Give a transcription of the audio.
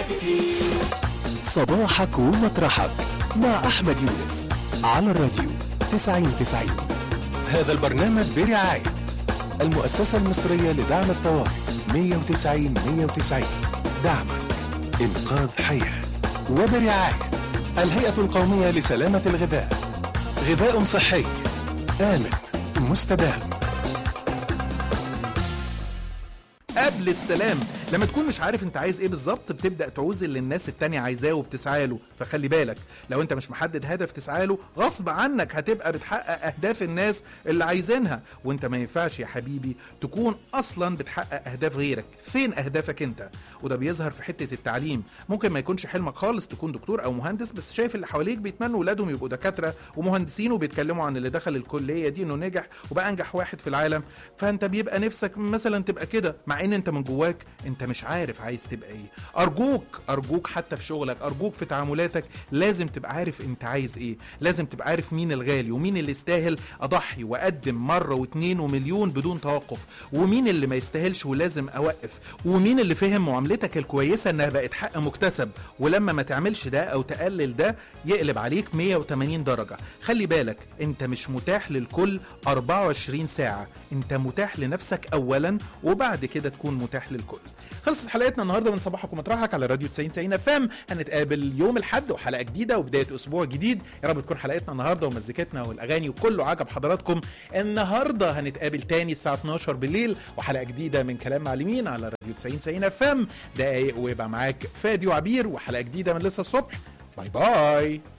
المتنافسين صباحك ومطرحك مع أحمد يونس على الراديو 9090 هذا البرنامج برعاية المؤسسة المصرية لدعم الطوارئ 190 190 دعمك إنقاذ حياة وبرعاية الهيئة القومية لسلامة الغذاء غذاء صحي آمن مستدام قبل السلام لما تكون مش عارف انت عايز ايه بالظبط بتبدا تعوز اللي الناس التانية عايزاه وبتسعى له فخلي بالك لو انت مش محدد هدف تسعى له غصب عنك هتبقى بتحقق اهداف الناس اللي عايزينها وانت ما ينفعش يا حبيبي تكون اصلا بتحقق اهداف غيرك فين اهدافك انت وده بيظهر في حته التعليم ممكن ما يكونش حلمك خالص تكون دكتور او مهندس بس شايف اللي حواليك بيتمنوا ولادهم يبقوا دكاتره ومهندسين وبيتكلموا عن اللي دخل الكليه دي انه نجح وبقى انجح واحد في العالم فانت بيبقى نفسك مثلا تبقى كده مع ان انت من جواك انت مش عارف عايز تبقى ايه ارجوك ارجوك حتى في شغلك ارجوك في تعاملاتك لازم تبقى عارف انت عايز ايه لازم تبقى عارف مين الغالي ومين اللي يستاهل اضحي واقدم مره واتنين ومليون بدون توقف ومين اللي ما يستاهلش ولازم اوقف ومين اللي فهم معاملتك الكويسه انها بقت حق مكتسب ولما ما تعملش ده او تقلل ده يقلب عليك 180 درجه خلي بالك انت مش متاح للكل 24 ساعه انت متاح لنفسك اولا وبعد كده تكون متاح للكل خلصت حلقتنا النهارده من صباحك ومطرحك على راديو 90 90 اف ام هنتقابل يوم الاحد وحلقه جديده وبدايه اسبوع جديد يا رب تكون حلقتنا النهارده ومزيكتنا والاغاني وكله عجب حضراتكم النهارده هنتقابل تاني الساعه 12 بالليل وحلقه جديده من كلام معلمين على راديو 90 90 اف ام دقايق ويبقى معاك فادي وعبير وحلقه جديده من لسه الصبح باي باي